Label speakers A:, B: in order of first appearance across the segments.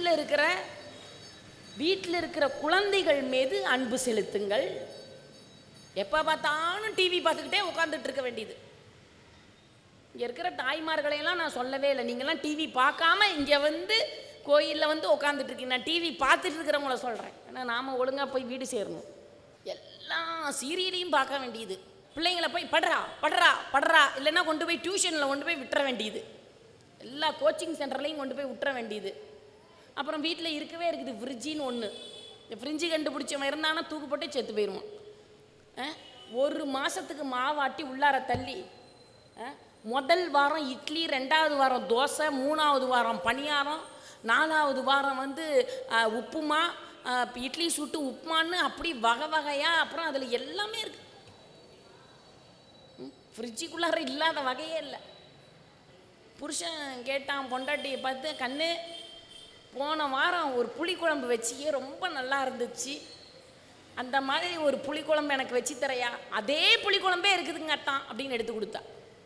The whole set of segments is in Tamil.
A: வீட்டில் இருக்கிற வீட்டில் இருக்கிற குழந்தைகள் மீது அன்பு செலுத்துங்கள் எப்போ பார்த்தாலும் டிவி பார்த்துக்கிட்டே உட்காந்துட்டு இருக்க வேண்டியது இங்கே இருக்கிற தாய்மார்களையெல்லாம் நான் சொல்லவே இல்லை நீங்கள்லாம் டிவி பார்க்காம இங்கே வந்து கோயிலில் வந்து உட்காந்துட்டு இருக்கீங்க நான் டிவி பார்த்துட்டு இருக்கிறவங்கள சொல்கிறேன் ஏன்னா நாம் ஒழுங்காக போய் வீடு சேரணும் எல்லா சீரியலையும் பார்க்க வேண்டியது பிள்ளைங்கள போய் படுறா படுறா படுறா இல்லைன்னா கொண்டு போய் டியூஷனில் கொண்டு போய் விட்டுற வேண்டியது எல்லா கோச்சிங் சென்டர்லையும் கொண்டு போய் விட்டுற வேண்டியது அப்புறம் வீட்டில் இருக்கவே இருக்குது ஃப்ரிட்ஜின்னு ஒன்று இந்த ஃப்ரிட்ஜு கண்டுபிடிச்சவன் இருந்தானா தூக்கு போட்டு செத்து போயிடுவான் அஹ், ஒரு மாதத்துக்கு மாவாட்டி உள்ளார தள்ளி அஹ், முதல் வாரம் இட்லி ரெண்டாவது வாரம் தோசை மூணாவது வாரம் பணியாரம் நாலாவது வாரம் வந்து அஹ், உப்புமா அஹ், இட்லி சுட்டு உப்புமான்னு அப்படி வகை வகையாக அப்புறம் அதில் எல்லாமே இருக்கு ஃப்ரிட்ஜுக்குள்ளார இல்லாத வகையே இல்லை புருஷன் கேட்டான் பொண்டாட்டியை பார்த்து கண்ணு போன வாரம் ஒரு புளிக்குழம்பு வச்சியே ரொம்ப நல்லா இருந்துச்சு அந்த மாதிரி ஒரு புளிக்குழம்பு எனக்கு வச்சு தரையா அதே புளிக்குழம்பே இருக்குதுங்க அத்தான் அப்படின்னு எடுத்து கொடுத்தா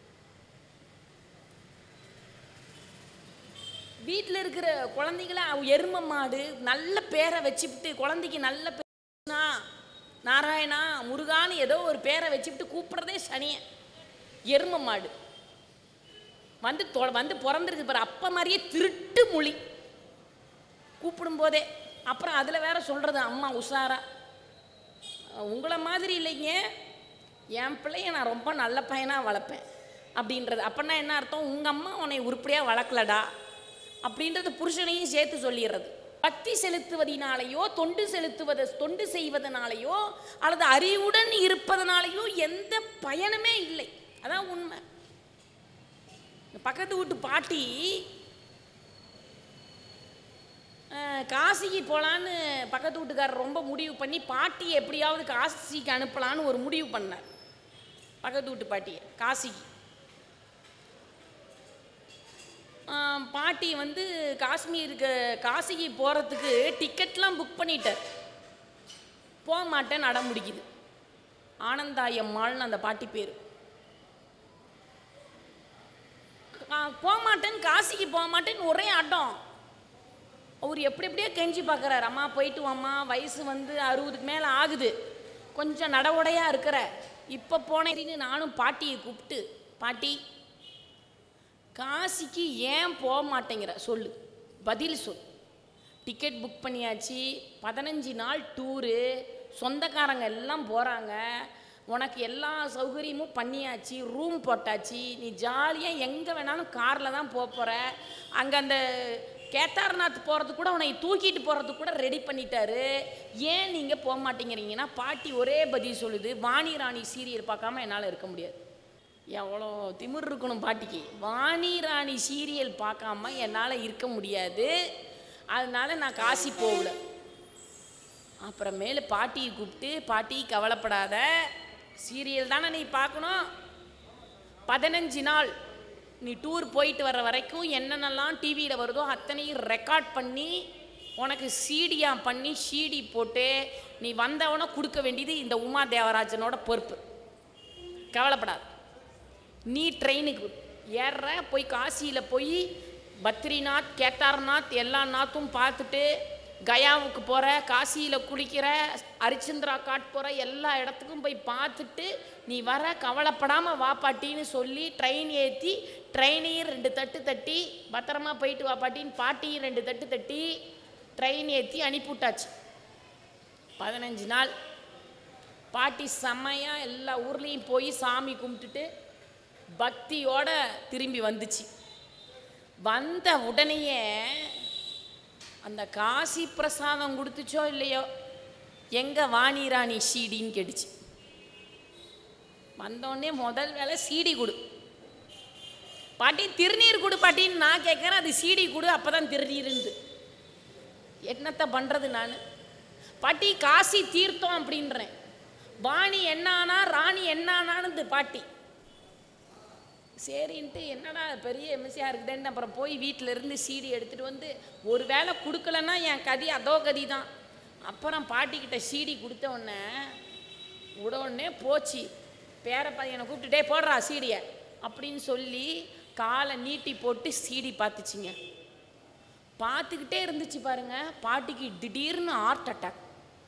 A: வீட்டில் இருக்கிற குழந்தைங்கள அவ எரும மாடு நல்ல பேரை வச்சுவிட்டு குழந்தைக்கு நல்ல பேருனா நாராயணா முருகான்னு ஏதோ ஒரு பேரை வச்சுவிட்டு கூப்பிடுறதே சனியன் எரும மாடு வந்து தொ- வந்து பிறந்திருக்கு பாரு அப்பா மாதிரியே திருட்டு மொழி கூப்பிடும்போதே அப்புறம் அதில் வேற சொல்கிறது அம்மா உஷாரா அஹ் உங்களை மாதிரி இல்லைங்க என் பிள்ளைய நான் ரொம்ப நல்ல பையனாக வளர்ப்பேன் அப்படின்றது அப்படின்னா என்ன அர்த்தம் உங்கள் அம்மா உன்னை உருப்படியாக வளர்க்கலடா அப்படின்றது புருஷனையும் சேர்த்து சொல்லிடுறது பக்தி செலுத்துவதினாலேயோ தொண்டு செலுத்துவத தொண்டு செய்வதனாலேயோ அல்லது அறிவுடன் இருப்பதனாலேயோ எந்த பயனுமே இல்லை அதான் உண்மை இந்த பக்கத்து வீட்டு பாட்டி அஹ், காசிக்கு போகலான்னு பக்கத்து வீட்டுக்காரர் ரொம்ப முடிவு பண்ணி பாட்டியை எப்படியாவது காசிக்கு அனுப்பலான்னு ஒரு முடிவு பண்ணார் பக்கத்து வீட்டு பாட்டியை காசிக்கு அஹ், பாட்டி வந்து காஷ்மீருக்கு காசிக்கு போகிறதுக்கு டிக்கெட்லாம் புக் பண்ணிட்டார் போக மாட்டேன் நட முடிக்குது ஆனந்தாயம்மாள்னு அந்த பாட்டி பேர் போக மாட்டேன் காசிக்கு போக மாட்டேன்னு ஒரே அடம் அவர் எப்படி எப்படியோ கெஞ்சி பார்க்குறாரு அம்மா போயிட்டு வாம்மா வயசு வந்து அறுபதுக்கு மேலே ஆகுது கொஞ்சம் நடவுடையாக இருக்கிற இப்போ போனேன்னு நானும் பாட்டியை கூப்பிட்டு பாட்டி காசிக்கு ஏன் போக மாட்டேங்கிற சொல்லு பதில் சொல் டிக்கெட் புக் பண்ணியாச்சு பதினஞ்சு நாள் டூரு சொந்தக்காரங்க எல்லாம் போகிறாங்க உனக்கு எல்லா சௌகரியமும் பண்ணியாச்சு ரூம் போட்டாச்சு நீ ஜாலியாக எங்கே வேணாலும் காரில் தான் போக போகிற அங்கே அந்த கேதார்நாத் போகிறதுக்கு கூட உன்னை தூக்கிட்டு போகிறதுக்கு கூட ரெடி பண்ணிட்டாரு ஏன் நீங்கள் போக மாட்டேங்கிறீங்கன்னா பாட்டி ஒரே பதில் சொல்லுது வாணி ராணி சீரியல் பார்க்காம என்னால் இருக்க முடியாது எவ்வளோ திமிர் இருக்கணும் பாட்டிக்கு வாணி ராணி சீரியல் பார்க்காம என்னால் இருக்க முடியாது அதனால நான் காசி போகல அப்புறமேலு பாட்டியை கூப்பிட்டு பாட்டி கவலைப்படாத சீரியல் தானே நீ பார்க்கணும் பதினஞ்சு நாள் நீ டூர் போயிட்டு வர்ற வரைக்கும் என்னென்னலாம் டிவியில் வருதோ அத்தனையும் ரெக்கார்ட் பண்ணி உனக்கு சீடியா பண்ணி சீடி போட்டு நீ வந்தவன கொடுக்க வேண்டியது இந்த உமா தேவராஜனோட பொறுப்பு கவலைப்படாத நீ ட்ரெயினுக்கு ஏறுற போய் காசியில் போய் பத்ரிநாத் கேதார்நாத் எல்லா நாத்தும் பார்த்துட்டு கயாவுக்கு போகிற காசியில் குளிக்கிற ஹரிச்சந்திரா காட் போகிற எல்லா இடத்துக்கும் போய் பார்த்துட்டு நீ வர கவலைப்படாமல் வா பாட்டின்னு சொல்லி ட்ரெயின் ஏற்றி ட்ரெயினையும் ரெண்டு தட்டு தட்டி பத்திரமா போயிட்டு வா பாட்டின்னு பாட்டியும் ரெண்டு தட்டு தட்டி ட்ரெயின் ஏற்றி அனுப்பிவிட்டாச்சு பதினஞ்சு நாள் பாட்டி செம்மையாக எல்லா ஊர்லேயும் போய் சாமி கும்பிட்டுட்டு பக்தியோட திரும்பி வந்துச்சு வந்த உடனேயே அந்த காசி பிரசாதம் கொடுத்துச்சோ இல்லையோ எங்க வாணி ராணி சீடின்னு கேட்டுச்சு வந்தோடனே முதல் வேலை சீடி கொடு பாட்டி திருநீர் கொடு பாட்டின்னு நான் கேட்குறேன் அது சீடி கொடு அப்போ தான் திருநீருந்து என்னத்தை பண்ணுறது நான் பாட்டி காசி தீர்த்தம் அப்படின்றேன் வாணி என்னானா ராணி என்னானான்னு பாட்டி சரின்ட்டு என்னடா பெரிய எம்எஸ்சியாக இருக்குதுன்னு அப்புறம் போய் வீட்டில் இருந்து சீடி எடுத்துகிட்டு வந்து ஒரு வேளை கொடுக்கலன்னா என் கதி அதோ கதி தான் அப்புறம் பாட்டிக்கிட்ட சீடி கொடுத்த உடனே விட உடனே போச்சு பேர பையனை கூப்பிட்டுட்டே போடுறா சீடியை அப்படின்னு சொல்லி காலை நீட்டி போட்டு சீடி பார்த்துச்சிங்க பார்த்துக்கிட்டே இருந்துச்சு பாருங்க பாட்டிக்கு திடீர்னு ஹார்ட் அட்டாக்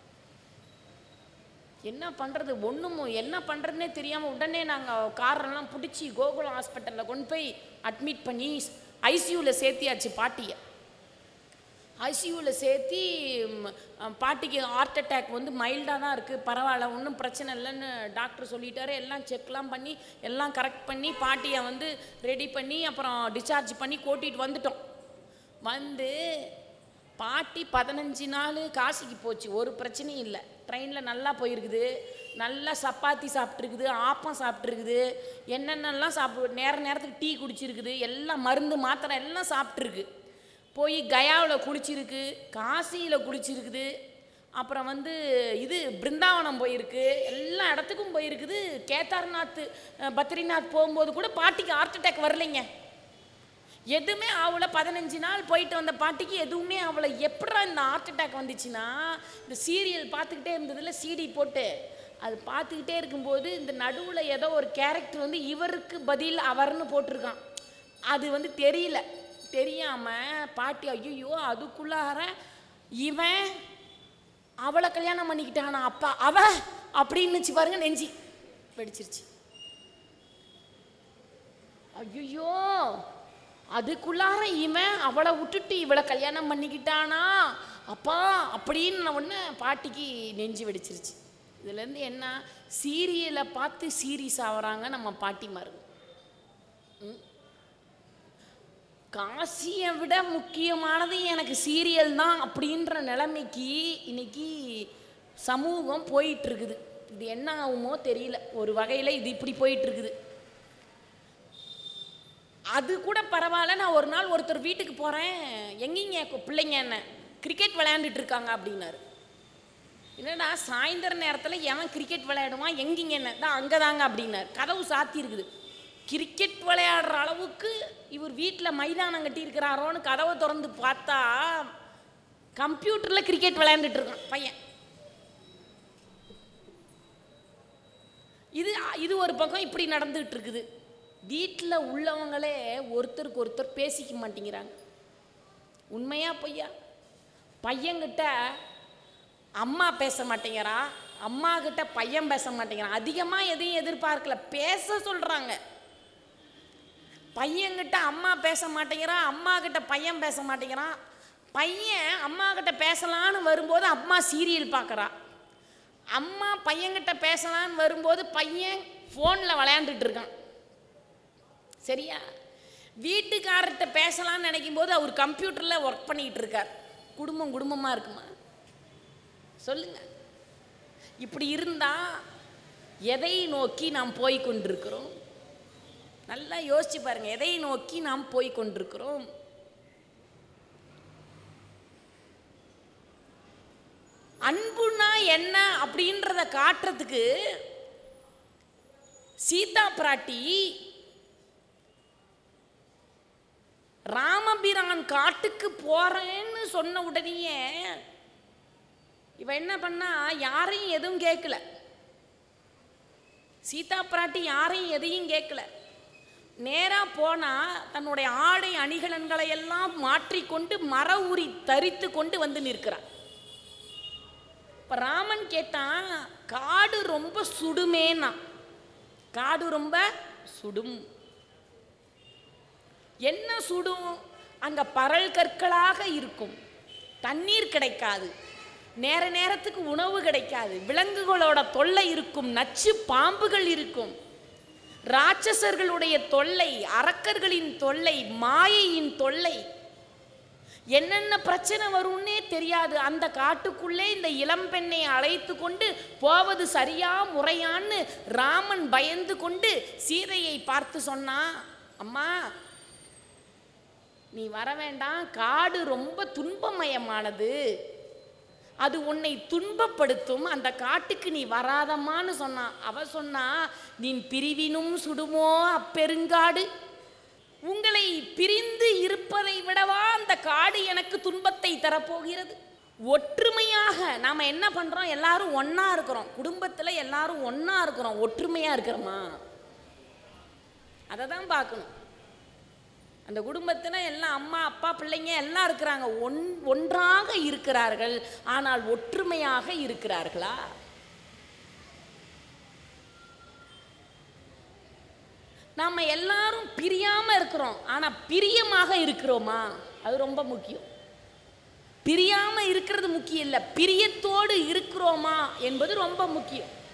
A: என்ன பண்ணுறது ஒன்றும் என்ன பண்ணுறதுனே தெரியாமல் உடனே நாங்கள் காரெல்லாம் பிடிச்சி கோகுலம் ஹாஸ்பிட்டலில் கொண்டு போய் அட்மிட் பண்ணி ஐசியூவில் சேர்த்தியாச்சு பாட்டியை ஐசியூவில் சேர்த்தி ம், அஹ், பாட்டிக்கு ஹார்ட் அட்டாக் வந்து மைல்டாக தான் இருக்குது பரவாயில்ல ஒன்றும் பிரச்சனை இல்லைன்னு டாக்டர் சொல்லிட்டாரு எல்லாம் செக்லாம் பண்ணி எல்லாம் கரெக்ட் பண்ணி பாட்டியை வந்து ரெடி பண்ணி அப்புறம் டிஸ்சார்ஜ் பண்ணி கூட்டிகிட்டு வந்துட்டோம் வந்து பாட்டி பதினஞ்சு நாள் காசிக்கு போச்சு ஒரு பிரச்சனையும் இல்லை ட்ரெயினில் நல்லா போயிருக்குது நல்லா சப்பாத்தி சாப்பிட்ருக்குது ஆப்பம் சாப்பிட்ருக்குது என்னென்னலாம் சாப்பிடு நேர நேரத்துக்கு டீ குடிச்சிருக்குது எல்லாம் மருந்து மாத்திரை எல்லாம் சாப்பிட்ருக்கு போய் கயாவில் குளிச்சிருக்கு காசியில் குளிச்சிருக்குது அப்புறம் வந்து இது பிருந்தாவனம் போயிருக்கு எல்லா இடத்துக்கும் போயிருக்குது கேதார்நாத் அஹ், பத்ரிநாத் போகும்போது கூட பாட்டிக்கு ஹார்ட் அட்டாக் வரலைங்க எதுவுமே அவளை பதினஞ்சு நாள் போயிட்டு வந்த பாட்டிக்கு எதுவுமே அவளை எப்படா இந்த ஹார்ட் அட்டாக் வந்துச்சுன்னா இந்த சீரியல் பார்த்துக்கிட்டே இருந்ததில் சிடி போட்டு அது பார்த்துக்கிட்டே இருக்கும்போது இந்த நடுவில் ஏதோ ஒரு கேரக்டர் வந்து இவருக்கு பதில் அவர்னு போட்டிருக்கான் அது வந்து தெரியல தெரியாமல் பாட்டி ஐயோ அதுக்குள்ளார இவன் அவளை கல்யாணம் பண்ணிக்கிட்டானா அப்பா அவ அப்படின்னுச்சு பாருங்க நெஞ்சி வெடிச்சிருச்சு ஐயோ அதுக்குள்ளார இவன் அவளை விட்டுட்டு இவளை கல்யாணம் பண்ணிக்கிட்டானா அப்பா அப்படின்னு உடனே பாட்டிக்கு நெஞ்சு வெடிச்சிருச்சு இதுலேருந்து என்ன சீரியலை பார்த்து சீரியஸ் ஆகுறாங்க நம்ம பாட்டிமாருங்க ம். காசியை விட முக்கியமானது எனக்கு சீரியல் தான் அப்படின்ற நிலைமைக்கு இன்னைக்கு சமூகம் போயிட்டு இருக்குது இது என்ன ஆகுமோ தெரியல ஒரு வகையில் இது இப்படி போயிட்டு இருக்குது அது கூட பரவாயில்ல நான் ஒரு நாள் ஒருத்தர் வீட்டுக்கு போகிறேன் எங்கேங்க கு- பிள்ளைங்க என்ன கிரிக்கெட் விளையாண்டுட்டு இருக்காங்க அப்படின்னாரு என்னடா சாயந்தர நேரத்தில் எவன் கிரிக்கெட் விளையாடுவான் எங்கேங்க என்ன தான் அங்கே தாங்க அப்படின்னாரு கதவு சாத்தி இருக்குது கிரிக்கெட் விளையாடுற அளவுக்கு இவர் வீட்டில் மைதானம் கட்டி இருக்கிறாரோன்னு கதவை திறந்து பார்த்தா கம்ப்யூட்டரில் கிரிக்கெட் விளையாண்டுட்டு இருக்கான் பையன் இது இது ஒரு பக்கம் இப்படி நடந்துகிட்டு இருக்குது வீட்டில் உள்ளவங்களே ஒருத்தருக்கு ஒருத்தர் பேசிக்க மாட்டேங்கிறாங்க உண்மையா பொய்யா பையன்கிட்ட அம்மா பேச மாட்டேங்கிறா அம்மா கிட்ட பையன் பேச மாட்டேங்கிறான் அதிகமாக எதையும் எதிர்பார்க்கல பேச சொல்கிறாங்க பையன்கிட்ட அம்மா பேச மாட்டேங்கிறா அம்மா கிட்ட பையன் பேச மாட்டேங்கிறான் பையன் அம்மா கிட்ட பேசலான்னு வரும்போது அம்மா சீரியல் பார்க்குறா அம்மா பையன்கிட்ட பேசலான்னு வரும்போது பையன் ஃபோனில் விளையாண்டுட்டு இருக்கான் சரியா வீட்டுக்காரர்கிட்ட பேசலாம்னு நினைக்கும் போது அவர் கம்ப்யூட்டரில் ஒர்க் பண்ணிக்கிட்டு இருக்கார் குடும்பம் குடும்பமாக இருக்குமா சொல்லுங்க இப்படி இருந்தால் எதை நோக்கி நாம் போய் கொண்டிருக்கிறோம் நல்லா யோசிச்சு பாருங்க எதை நோக்கி நாம் போய் கொண்டிருக்கிறோம் அன்புனா என்ன அப்படின்றத காட்டுறதுக்கு சீதா பிராட்டி ராமபிரான் காட்டுக்கு போறேன்னு சொன்ன உடனேயே இவ என்ன பண்ணா யாரையும் எதுவும் கேட்கல சீதா பிராட்டி யாரையும் எதையும் கேட்கல நேரா போனா தன்னுடைய ஆடை அணிகலன்களை எல்லாம் மாற்றிக்கொண்டு மர உரி தரித்து கொண்டு வந்து நிற்கிறார் இப்ப ராமன் கேட்டான் காடு ரொம்ப சுடுமேனா காடு ரொம்ப சுடும் என்ன சுடும் அங்க பரல் கற்களாக இருக்கும் தண்ணீர் கிடைக்காது நேர நேரத்துக்கு உணவு கிடைக்காது விலங்குகளோட தொல்லை இருக்கும் நச்சு பாம்புகள் இருக்கும் ராட்சசர்களுடைய தொல்லை அரக்கர்களின் தொல்லை மாயையின் தொல்லை என்னென்ன பிரச்சனை வரும்னே தெரியாது அந்த காட்டுக்குள்ளே இந்த இளம்பெண்ணை அழைத்து கொண்டு போவது சரியா முறையான்னு ராமன் பயந்து கொண்டு சீதையை பார்த்து சொன்னா அம்மா நீ வர வேண்டாம் காடு ரொம்ப துன்பமயமானது அது உன்னை துன்பப்படுத்தும் அந்த காட்டுக்கு நீ வராதம்மான்னு சொன்னான் அவ சொன்னா நீ பிரிவினும் சுடுமோ அப்பெருங்காடு உங்களை பிரிந்து இருப்பதை விடவா அந்த காடு எனக்கு துன்பத்தை தரப்போகிறது ஒற்றுமையாக நாம என்ன பண்றோம் எல்லாரும் ஒண்ணா இருக்கிறோம் குடும்பத்துல எல்லாரும் ஒண்ணா இருக்கிறோம் ஒற்றுமையா இருக்கிறோமா அதை தான் பார்க்கணும் அந்த குடும்பத்தில் எல்லாம் அம்மா அப்பா பிள்ளைங்க எல்லாம் இருக்கிறாங்க ஒன் ஒன்றாக இருக்கிறார்கள் ஆனால் ஒற்றுமையாக இருக்கிறார்களா நாம எல்லாரும் பிரியாம இருக்கிறோம் ஆனா பிரியமாக இருக்கிறோமா அது ரொம்ப முக்கியம் பிரியாம இருக்கிறது முக்கியம் இல்லை பிரியத்தோடு இருக்கிறோமா என்பது ரொம்ப முக்கியம்